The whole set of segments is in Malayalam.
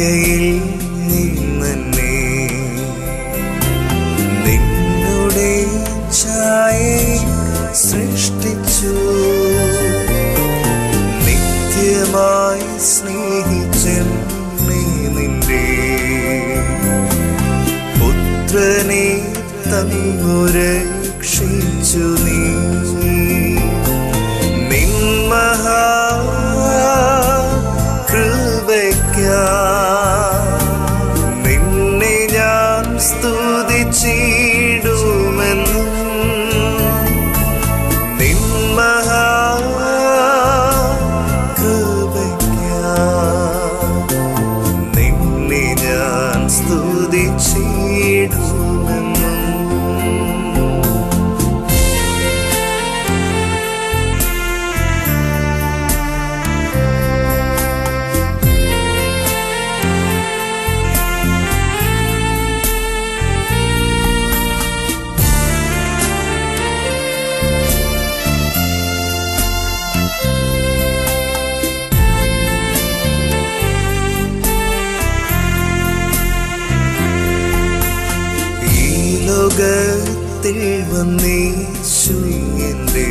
മായയിൽ നിന്നെ നിന്നുടെ ഛായയിൽ സൃഷ്ടിച്ചു നിത്യമായി സ്നേഹിച്ചെന്നെ നിന്റെ പുത്രനെ തന്നു രക്ഷിച്ചു നീ നിന്മഹാ കൃപയ്ക്കാ നിന്നെ ഞാൻ സ്തുതിച്ചിടുമെന്നും നിന്മഹാ കൃപയ്ക്കാ നിന്നെ ഞാൻ സ്തുതിച്ചിടുമെന്നും ഈ ലോകത്തിൽ വന്നേശു എന്റെ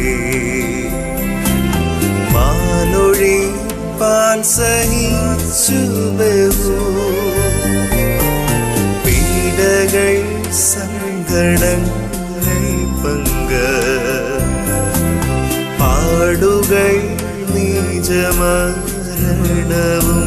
മാലൊഴി പാൻ സഹിച്ചു ബഹു പീഡകൾ സങ്കടങ്ങൾ പങ്ക് പാടുകൾ നീജമരണവും